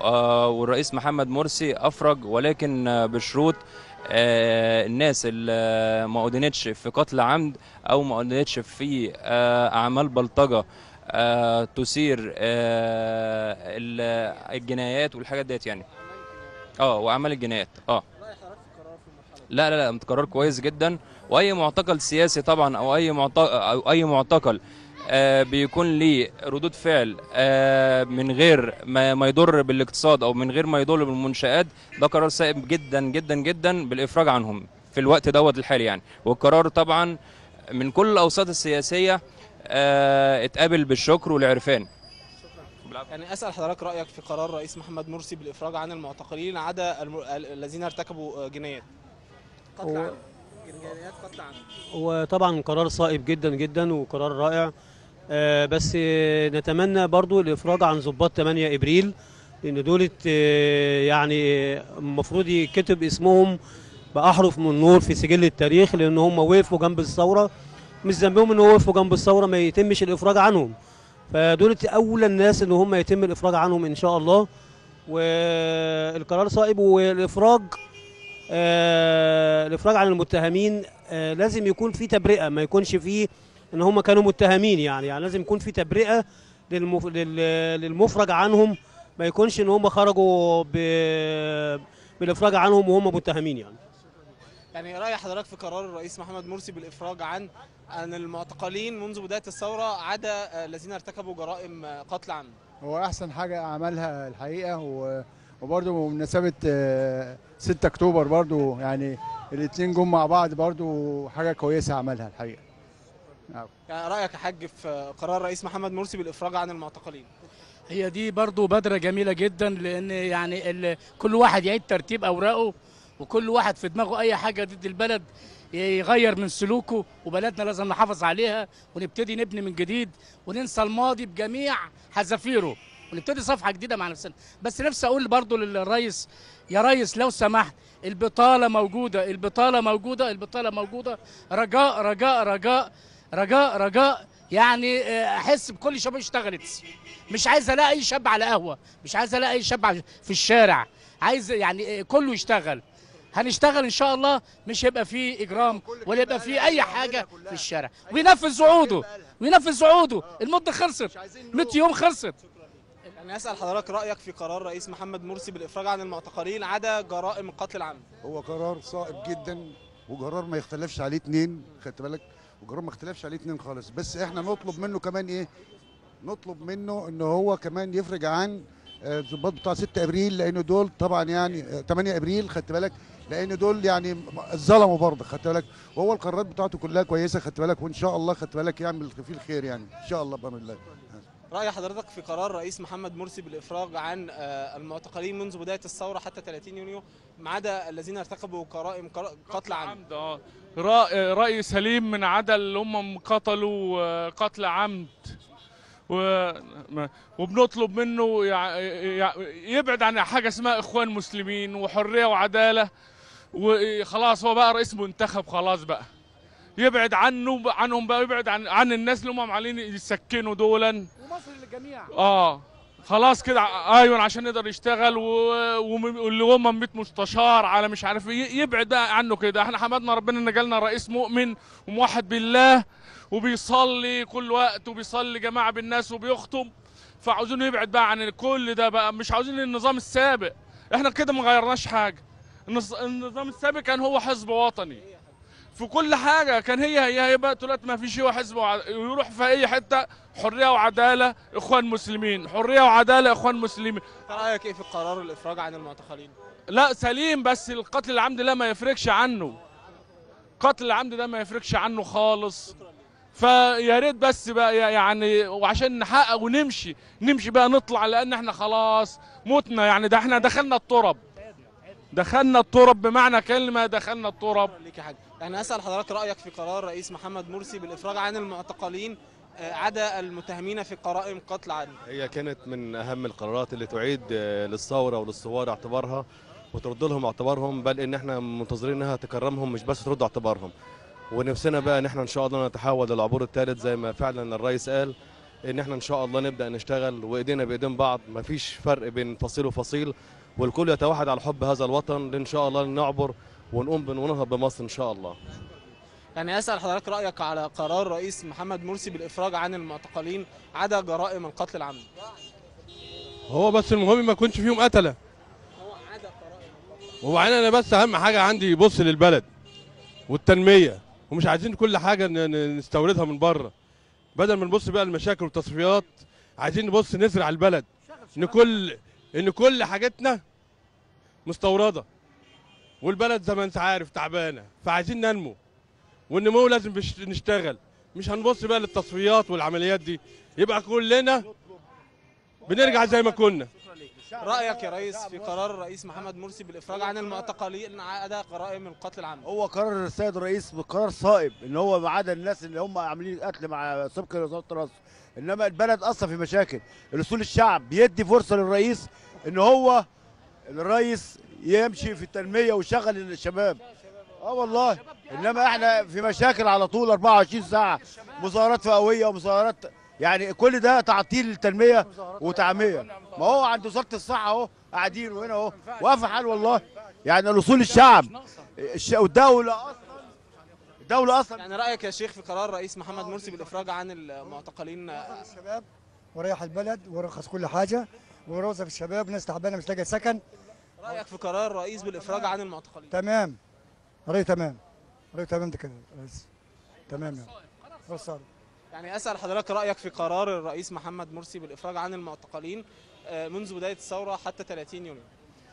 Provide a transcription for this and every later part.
آه، والرئيس محمد مرسي افرج ولكن آه، بشروط آه، الناس اللي ما أدينتش في قتل عمد او ما أدينتش في آه، اعمال بلطجه آه، تثير آه، ال- الجنايات والحاجات ديت يعني اه واعمال الجنايات اه لا لا لا قرار كويس جدا واي معتقل سياسي طبعا او اي معتقل او اي معتقل آه بيكون ليه ردود فعل آه من غير ما, ما يضر بالاقتصاد او من غير ما يضر بالمنشآت ده قرار سائب جدا جدا جدا بالافراج عنهم في الوقت دوت الحالي يعني والقرار طبعا من كل الاوساط السياسيه آه اتقابل بالشكر والعرفان يعني اسال حضرتك رايك في قرار رئيس محمد مرسي بالافراج عن المعتقلين عدا الم... ال- الذين ارتكبوا جنايات قتل هو- عمد جنايات قتل عمد هو طبعا قرار صائب جدا جدا وقرار رائع آه، بس آه، نتمنى برضو الافراج عن ضباط 8 ابريل لان دولت آه، يعني المفروض يكتب اسمهم باحرف من نور في سجل التاريخ لان هم وقفوا جنب الثوره مش ذنبهم ان هو وقفوا جنب الثوره ما يتمش الافراج عنهم فدولت اولى الناس ان هم يتم الافراج عنهم ان شاء الله والقرار صائب والافراج آه، الافراج عن المتهمين آه، لازم يكون في تبرئه ما يكونش فيه ان هم كانوا متهمين يعني يعني لازم يكون في تبرئه للمف... لل- للمفرج عنهم ما يكونش ان هم خرجوا ب... بالافراج عنهم وهم متهمين يعني يعني راي حضرتك في قرار الرئيس محمد مرسي بالافراج عن عن المعتقلين منذ بدايه الثوره عدا آه، الذين ارتكبوا جرائم آه، قتل عمد هو احسن حاجه عملها الحقيقه و- وبرضه بمناسبه آه، 6 اكتوبر برضه يعني الاثنين جم مع بعض برضه حاجه كويسه عملها الحقيقه يعني رايك يا حاج في قرار الرئيس محمد مرسي بالافراج عن المعتقلين هي دي برضو بادرة جميلة جدا لأن يعني ال... كل واحد يعيد ترتيب أوراقه وكل واحد في دماغه أي حاجة ضد البلد يغير من سلوكه وبلدنا لازم نحافظ عليها ونبتدي نبني من جديد وننسى الماضي بجميع حذافيره ونبتدي صفحة جديدة مع نفسنا بس نفسي أقول برضو للرئيس يا ريس لو سمحت البطالة موجودة البطالة موجودة البطالة موجودة رجاء رجاء رجاء رجاء رجاء يعني آه، احس بكل شباب اشتغلت مش عايز الاقي اي شاب على قهوه مش عايز الاقي اي شاب على- في الشارع عايز يعني آه، كله يشتغل هنشتغل ان شاء الله مش هيبقى فيه اجرام ولا يبقى فيه اي حاجه في الشارع وينفذ وعوده وينفذ وعوده المده خلصت 100 يوم خلصت يعني اسال حضرتك رايك في قرار رئيس محمد مرسي بالافراج عن المعتقلين عدا جرائم قتل العمد هو قرار صائب جدا وقرار ما يختلفش عليه اتنين خدت بالك وقرار ما اختلفش عليه اتنين خالص بس احنا نطلب منه كمان ايه نطلب منه ان هو كمان يفرج عن آه، الضباط بتوع 6 ابريل لان دول طبعا يعني آه، 8 ابريل خدت بالك لان دول يعني ظلموا برضه خدت بالك وهو القرارات بتاعته كلها كويسه خدت بالك وان شاء الله خدت بالك يعمل فيه الخير يعني ان شاء الله بامر الله راي حضرتك في قرار رئيس محمد مرسي بالافراج عن آه، المعتقلين منذ بدايه الثوره حتى 30 يونيو ما عدا الذين ارتكبوا جرائم قر- قتل عمد عمد اه رأي, رأي سليم من عدا اللي هم قتلوا آه، قتل عمد و... ما- وبنطلب منه يع... يع... يبعد عن حاجة اسمها إخوان مسلمين وحرية وعدالة وخلاص هو بقى رئيس منتخب خلاص بقى يبعد عنه عنهم بقى يبعد عن عن الناس اللي هم عمالين يسكنوا دولا ومصر للجميع اه خلاص كده ع- ايوه عشان يقدر يشتغل و- وم- واللي هم 100 مستشار على مش عارف ايه يبعد بقى عنه كده احنا حمدنا ربنا ان جالنا رئيس مؤمن وموحد بالله وبيصلي كل وقت وبيصلي جماعه بالناس وبيخطب فعاوزينه يبعد بقى عن كل ده بقى مش عاوزين النظام السابق احنا كده ما غيرناش حاجه النظ- النظام السابق كان هو حزب وطني في كل حاجه كان هي هي هي بقى دلوقتي ما فيش هو حزب وع... يروح في اي حته حريه وعداله اخوان مسلمين حريه وعداله اخوان مسلمين رايك ايه في قرار الافراج عن المعتقلين لا سليم بس القتل العمد لا ما يفرقش عنه قتل العمد ده ما يفرقش عنه خالص فيا ريت بس بقى يعني وعشان نحقق ونمشي نمشي بقى نطلع لان احنا خلاص متنا يعني ده احنا دخلنا التراب دخلنا التراب بمعنى كلمه دخلنا التراب ليك يا حاج يعني اسال حضرتك رايك في قرار رئيس محمد مرسي بالافراج عن المعتقلين آه، عدا المتهمين في جرائم قتل عمد هي كانت من اهم القرارات اللي تعيد آه، للثوره وللثوار اعتبارها وترد لهم اعتبارهم بل ان احنا منتظرين انها تكرمهم مش بس ترد اعتبارهم ونفسنا بقى ان احنا ان شاء الله نتحول للعبور الثالث زي ما فعلا الرئيس قال ان احنا ان شاء الله نبدا نشتغل وايدينا بايدين بعض مفيش فرق بين فصيل وفصيل والكل يتوحد على حب هذا الوطن ان شاء الله نعبر ونقوم وننهض بمصر ان شاء الله يعني اسال حضرتك رايك على قرار رئيس محمد مرسي بالافراج عن المعتقلين عدا جرائم القتل العمد هو بس المهم ما يكونش فيهم قتله وبعدين انا بس اهم حاجه عندي يبص للبلد والتنميه ومش عايزين كل حاجه ن- ن- نستوردها من بره بدل ما نبص بقى للمشاكل والتصفيات عايزين نبص نزرع البلد ان كل ان كل حاجتنا مستورده والبلد زي ما انت عارف تعبانه فعايزين ننمو والنمو لازم بش- نشتغل مش هنبص بقى للتصفيات والعمليات دي يبقى كلنا بنرجع زي ما كنا رايك يا ريس في قرار الرئيس محمد مرسي بالافراج عن المعتقلين عدا جرائم القتل العمد هو قرار السيد الرئيس بقرار صائب ان هو ما عدا الناس اللي هم عاملين قتل مع سبق وزاره الرأس انما البلد اصلا في مشاكل الاصول الشعب بيدي فرصه للرئيس ان هو الرئيس يمشي في التنميه ويشغل الشباب اه والله انما احنا في مشاكل على طول 24 ساعه مظاهرات فئويه ومظاهرات يعني كل ده تعطيل التنميه وتعميه ما هو عند وزاره الصحه اهو قاعدين وهنا اهو واقفه حال والله يعني الاصول الشعب الش- والدوله اصلا الدوله اصلا يعني رايك يا شيخ في قرار الرئيس محمد مرسي بالافراج عن المعتقلين الشباب وريح البلد ورخص كل حاجه وروظف الشباب ناس تعبانه مش لاقيه سكن رايك في قرار الرئيس بالافراج عن المعتقلين تمام رأي تمام رأي تمام ده كده رئيس تمام يعني خلاص صار يعني اسال حضرتك رايك في قرار الرئيس محمد مرسي بالافراج عن المعتقلين آه، منذ بدايه الثوره حتى 30 يونيو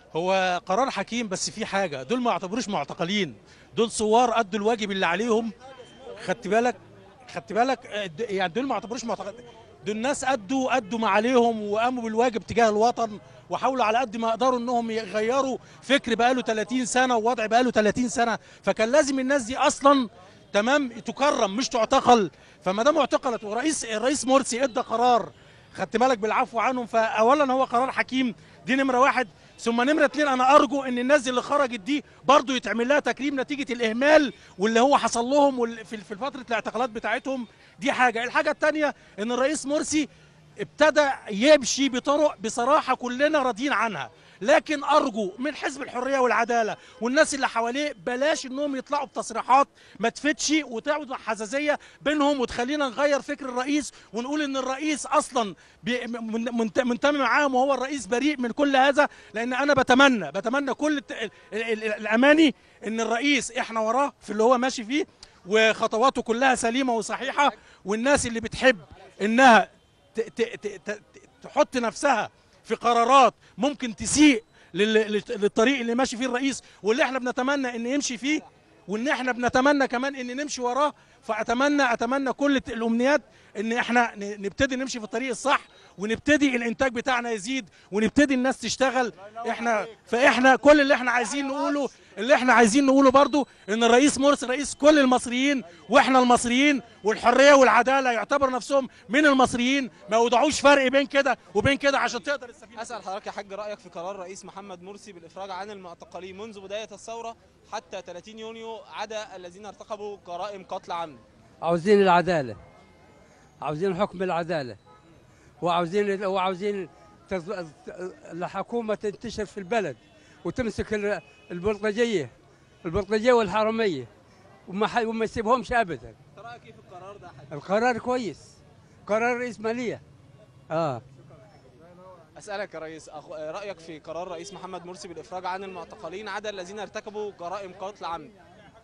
هو قرار حكيم بس في حاجه دول ما يعتبروش معتقلين دول ثوار ادوا الواجب اللي عليهم خدت بالك خدت بالك آه، د- يعني دول ما يعتبروش معتقلين دول ناس ادوا ادوا ما عليهم وقاموا بالواجب تجاه الوطن وحاولوا على قد ما يقدروا انهم يغيروا فكر بقاله 30 سنه ووضع بقاله 30 سنه فكان لازم الناس دي اصلا تمام تكرم مش تعتقل فما دام اعتقلت ورئيس الرئيس مرسي ادى قرار خدت بالك بالعفو عنهم فاولا هو قرار حكيم دي نمره واحد ثم نمره اتنين انا ارجو ان الناس اللي خرجت دي برضو يتعمل لها تكريم نتيجه الاهمال واللي هو حصل لهم وال- في في فتره الاعتقالات بتاعتهم دي حاجه الحاجه الثانيه ان الرئيس مرسي ابتدى يمشي بطرق بصراحه كلنا راضيين عنها لكن ارجو من حزب الحريه والعداله والناس اللي حواليه بلاش انهم يطلعوا بتصريحات ما تفتش وتعود حزازيه بينهم وتخلينا نغير فكر الرئيس ونقول ان الرئيس اصلا بي- من- منت- منتمي معاهم وهو الرئيس بريء من كل هذا لان انا بتمنى بتمنى كل الت- ال- ال- ال- الاماني ان الرئيس احنا وراه في اللي هو ماشي فيه وخطواته كلها سليمه وصحيحه والناس اللي بتحب انها ت- ت- ت- ت- تحط نفسها في قرارات ممكن تسيء لل- لل- للطريق اللي ماشي فيه الرئيس واللي احنا بنتمنى ان يمشي فيه وان احنا بنتمنى كمان ان نمشي وراه فاتمنى اتمنى كل الت- الامنيات ان احنا ن- نبتدي نمشي في الطريق الصح ونبتدي الانتاج بتاعنا يزيد ونبتدي الناس تشتغل احنا فاحنا كل اللي احنا عايزين نقوله اللي احنا عايزين نقوله برضو ان الرئيس مرسي رئيس كل المصريين واحنا المصريين والحريه والعداله يعتبر نفسهم من المصريين ما يوضعوش فرق بين كده وبين كده عشان تقدر السفينه اسال حضرتك يا حاج رايك في قرار الرئيس محمد مرسي بالافراج عن المعتقلين منذ بدايه الثوره حتى 30 يونيو عدا الذين ارتكبوا جرائم قتل عمد عاوزين العدالة عاوزين حكم العدالة وعاوزين وعاوزين تز- الحكومة تنتشر في البلد وتمسك ال- البلطجية البلطجية والحرامية وما ح- وما يسيبهمش أبدا رايك ايه في القرار ده يا حاج القرار كويس قرار رئيس مالية اه اسالك يا ريس أخ... رايك في قرار الرئيس محمد مرسي بالافراج عن المعتقلين عدا الذين ارتكبوا جرائم قتل عمد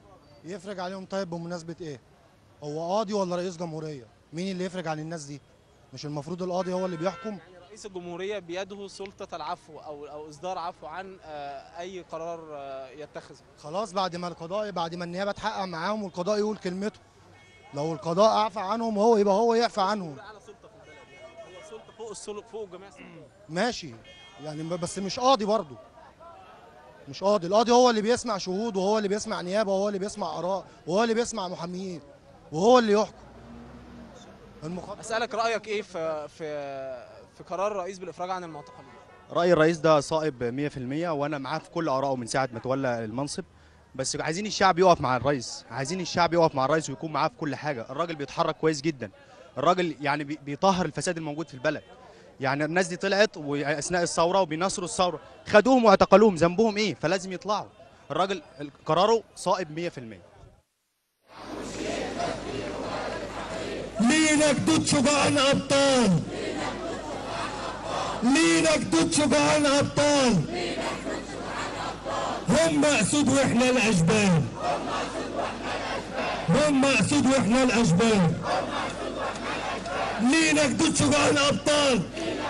يفرج عليهم طيب بمناسبة ايه؟ هو قاضي ولا رئيس جمهورية؟ مين اللي يفرج عن الناس دي؟ مش المفروض القاضي هو اللي بيحكم؟ رئيس الجمهوريه بيده سلطه العفو او او اصدار عفو عن آه، اي قرار آه، يتخذه خلاص بعد ما القضاء بعد ما النيابة تحقق معاهم والقضاء يقول كلمته لو القضاء اعفى عنهم هو يبقى هو يعفى عنهم اعلى سلطه في البلد يعني هو سلطه فوق السلطه فوق الجميع السلطات. ماشي يعني ب- بس مش قاضي برضه مش قاضي القاضي هو اللي بيسمع شهود وهو اللي بيسمع نيابة وهو اللي بيسمع آراء وهو اللي بيسمع محاميين وهو اللي يحكم المخ... اسالك رايك ايه في في في قرار الرئيس بالافراج عن المعتقلين رأي الرئيس ده صائب 100% وأنا معاه في كل آرائه من ساعة ما تولى المنصب بس عايزين الشعب يقف مع الرئيس عايزين الشعب يقف مع الرئيس ويكون معاه في كل حاجة الراجل بيتحرك كويس جدا الراجل يعني بي- بيطهر الفساد الموجود في البلد يعني الناس دي طلعت واثناء الثوره وبينصروا الثوره خدوهم واعتقلوهم ذنبهم ايه فلازم يطلعوا الراجل قراره صائب 100% لينا جدود شجعان ابطال لينا جدود شجعان ابطال هم اسود واحنا الاشبال هم اسود واحنا الاشبال لينا جدود شجعان ابطال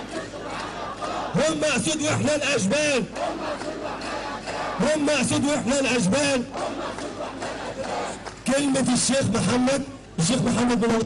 هم اسود واحنا الاشبال هم اسود واحنا الاشبال كلمة الشيخ محمد الشيخ محمد بن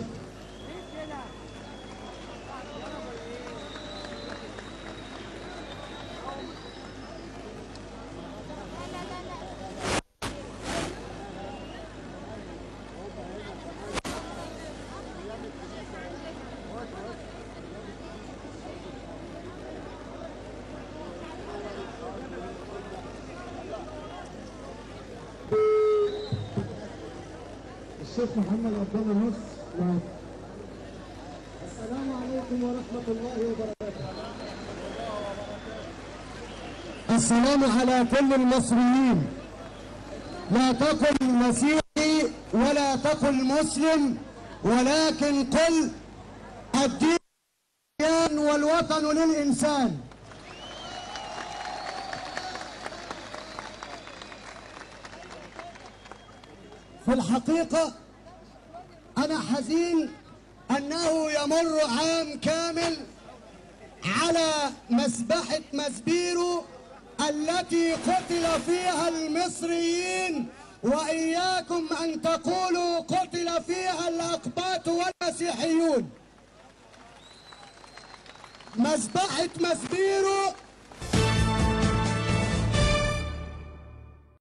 الشيخ محمد عبد الله نص السلام عليكم ورحمة الله وبركاته السلام على كل المصريين لا تقل مسيحي ولا تقل مسلم ولكن قل الدين والوطن للإنسان في الحقيقة أنا حزين أنه يمر عام كامل على مسبحة مسبيرو التي قتل فيها المصريين وإياكم أن تقولوا قتل فيها الأقباط والمسيحيون مسبحة مسبيرو